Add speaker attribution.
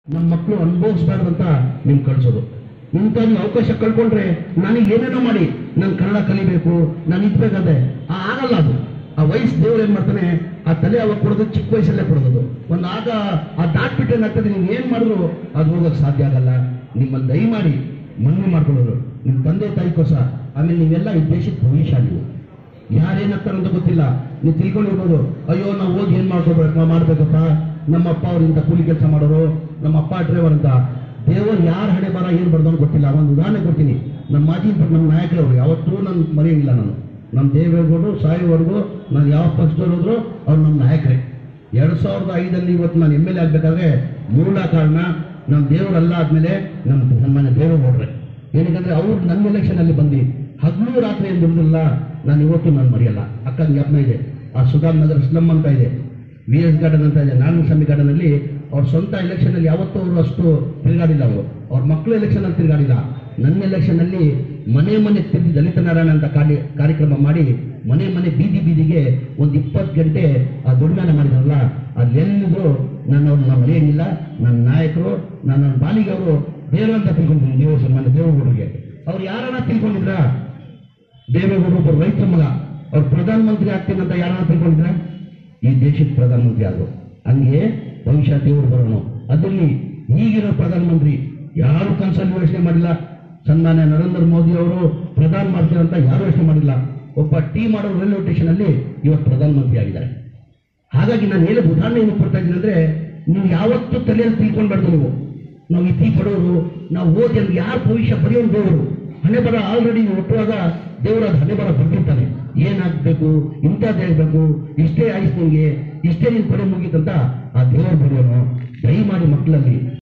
Speaker 1: ನಮ್ಮ ಮಕ್ಕಳು ಅನುಭವಿಸ್ಬಾರ್ದು ಅಂತ ನಿಮ್ ಕಳ್ಸೋದು ಇಂಥ ನೀವು ಅವಕಾಶ ಕಳ್ಕೊಂಡ್ರೆ ನನಗೆ ಏನೇನೋ ಮಾಡಿ ನಾನು ಕನ್ನಡ ಕಲಿಬೇಕು ನಾನು ಇದ್ಬೇಕಾದ್ರೆ ಆ ಆಗಲ್ಲ ಅದು ಆ ವಯಸ್ಸು ದೇವ್ರು ಏನ್ ಮಾಡ್ತಾನೆ ಆ ತಲೆ ಅವಾಗ ಕೊಡೋದು ಚಿಕ್ಕ ವಯಸ್ಸಲ್ಲೇ ಕೊಡೋದು ಒಂದು ಆಗ ಆ ದಾಟ್ಬಿಟ್ಟು ಏನಾಗ್ತದೆ ನೀವು ಏನ್ ಮಾಡಿದ್ರು ಅದು ಹೋಗಕ್ಕೆ ಸಾಧ್ಯ ಆಗಲ್ಲ ನಿಮ್ಮನ್ನು ದಯಮಾಡಿ ಮನವಿ ಮಾಡ್ಕೊಳ್ಳೋರು ನಿಮ್ಮ ತಂದೆ ತಾಯಿಗೋಸ ಆಮೇಲೆ ನೀವೆಲ್ಲ ಈ ದೇಶದ ಭವಿಷ್ಯ ನೀವು ಯಾರೇನಾಗ್ತಾರೆ ಅಂತ ಗೊತ್ತಿಲ್ಲ ನೀವು ತಿಳ್ಕೊಂಡಿರ್ಬೋದು ಅಯ್ಯೋ ನಾವು ಓದಿ ಏನ್ ಮಾಡ್ಕೋಬೇಕು ಮಾಡ್ಬೇಕಪ್ಪ ನಮ್ಮ ಅಪ್ಪ ಅವರಿಂದ ಕೂಲಿ ಕೆಲಸ ಮಾಡೋರು ನಮ್ಮ ಅಪ್ಪ ಡ್ರೈವರ್ ಅಂತ ದೇವರು ಯಾರ ಹಣೆ ಬರ ಏನ್ ಬರ್ದವನು ಗೊತ್ತಿಲ್ಲ ಒಂದು ಉದಾಹರಣೆ ಕೊಡ್ತೀನಿ ನಮ್ಮ ಮಾಜಿ ನಮ್ಮ ನಾಯಕರವರು ಯಾವತ್ತೂ ನಾನು ಮರೆಯಂಗಿಲ್ಲ ನಾನು ನಮ್ಮ ದೇವೇಗೌಡರು ಸಾಯೋವರೆಗೂ ನಾನು ಯಾವ ಪಕ್ಷದವ್ರು ಹೋದ್ರು ಅವ್ರು ನಮ್ಮ ನಾಯಕರೇ ಎರಡ್ ಸಾವಿರದ ಐದಲ್ಲಿ ಇವತ್ತು ನಾನು ಎಮ್ ಎಲ್ ಎ ಆಗ್ಬೇಕಾದ್ರೆ ಮೂಲ ಕಾರಣ ನಮ್ಮ ದೇವರಲ್ಲ ಆದ್ಮೇಲೆ ನಮ್ಮ ಸನ್ಮಾನ್ಯ ದೇವೇಗೌಡ್ರೆ ಏನಕ್ಕಂದ್ರೆ ಅವ್ರು ನನ್ನ ಎಲೆಕ್ಷನ್ ಅಲ್ಲಿ ಬಂದು ಹಗಲು ರಾತ್ರಿ ಏನು ದುಡ್ದಿಲ್ಲ ನಾನು ಇವತ್ತು ನಾನು ಮರೆಯಲ್ಲ ಅಕ್ಕ ಜ್ಞಾಪನ ಇದೆ ಆ ಸುಧಾಮ್ ನಗರ ಸ್ಲಮ್ ಅಂತ ಇದೆ ವಿ ಎಸ್ ಗಾರ್ಡನ್ ಅಂತ ಇದೆ ನಾರಾಯಣ ಸ್ವಾಮಿ ಗಾರ್ಡನ್ ಅಲ್ಲಿ ಅವ್ರ ಸ್ವಂತ ಎಲೆಕ್ಷನ್ ಅಲ್ಲಿ ಯಾವತ್ತೂ ಅವರು ಅಷ್ಟು ತಿರುಗಾಡಿಲ್ಲ ಅವರು ಅವ್ರ ಮಕ್ಕಳು ಎಲೆಕ್ಷನ್ ಅಲ್ಲಿ ತಿರುಗಾಡಿಲ್ಲ ನನ್ನ ಎಲೆಕ್ಷನ್ ಅಲ್ಲಿ ಮನೆ ಮನೆ ತಿರುಗಿ ದಲಿತ ನಾರಾಯಣ ಅಂತ ಕಾರ್ಯ ಕಾರ್ಯಕ್ರಮ ಮಾಡಿ ಮನೆ ಮನೆ ಬೀದಿ ಬೀದಿಗೆ ಒಂದು ಇಪ್ಪತ್ತು ಗಂಟೆ ಆ ದುಡಿಮೆನ ಮಾಡಿದ್ರಲ್ಲ ಅಲ್ಲೆಲ್ಲಿದ್ರು ನಾನು ಅವ್ರನ್ನ ಮರೆಯಂಗಿಲ್ಲ ನನ್ನ ನಾಯಕರು ನನ್ನ ಬಾಲಿಗೆ ಅವರು ದೇವರು ಅಂತ ತಿಳ್ಕೊಂಡಿದ್ದೀನಿ ದೇವ ಸನ್ಮಾನ್ಯ ದೇವೇಗೌಡರಿಗೆ ಅವ್ರು ಯಾರನ್ನ ತಿಳ್ಕೊಂಡಿದ್ರ ದೇವೇಗೌಡರು ಒಬ್ಬರು ರೈತರ ಮಗ ಅವ್ರು ಪ್ರಧಾನ ಮಂತ್ರಿ ಆಗ್ತೀನಿ ಅಂತ ಯಾರನ್ನ ತಿಳ್ಕೊಂಡಿದ್ರ ಈ ದೇಶದ ಪ್ರಧಾನ ಮಂತ್ರಿ ಆದ್ರು ಹಂಗೆ ಭವಿಷ್ಯ ದೇವರು ಬರೋನು ಅದರಲ್ಲಿ ಈಗಿರೋ ಪ್ರಧಾನ ಮಂತ್ರಿ ಯಾರು ಕನಸಲ್ಲಿ ಯೋಚನೆ ಮಾಡಿಲ್ಲ ಸನ್ಮಾನ್ಯ ನರೇಂದ್ರ ಮೋದಿ ಅವರು ಪ್ರಧಾನ ಮಾಡ್ತಾರೆ ಅಂತ ಯಾರು ಯೋಚನೆ ಮಾಡಿಲ್ಲ ಒಬ್ಬ ಟೀ ಮಾಡೋ ರೈಲ್ವೆ ಸ್ಟೇಷನ್ ಅಲ್ಲಿ ಇವತ್ತು ಪ್ರಧಾನ ಮಂತ್ರಿ ಆಗಿದ್ದಾರೆ ಹಾಗಾಗಿ ನಾನು ಹೇಳಿದ ಉದಾಹರಣೆ ಏನು ಕೊಡ್ತಾ ಇದ್ದೀನಿ ಅಂದ್ರೆ ನೀವು ಯಾವತ್ತೂ ತಲೆಯಲ್ಲಿ ತಿಳ್ಕೊಂಡ್ಬಾರ್ದು ನೀವು ನಾವು ಇತಿ ಪಡೋರು ನಾವು ಓದಿ ಅಂದ್ರೆ ಯಾರು ಭವಿಷ್ಯ ಬರೆಯೋರು ದೇವರು ಹಣೆ ಬರ ಆಲ್ರೆಡಿ ನೀವು ಹುಟ್ಟುವಾಗ ದೇವರು ಅದು ಹಣೆ ಬರ ಬರ್ತಿರ್ತಾನೆ ಏನಾಗಬೇಕು ಇಂಥದ್ದು ಹೇಳ್ಬೇಕು ಇಷ್ಟೇ ಆಯ್ತು ನಿಮಗೆ ಇಷ್ಟೇ ನಿನ್ ಪಡೆ ಮುಗೀತಂತ ಆ ದೇವರು ಬರೆಯೋನು ದಯಮಾಡಿ ಮಕ್ಕಳಲ್ಲಿ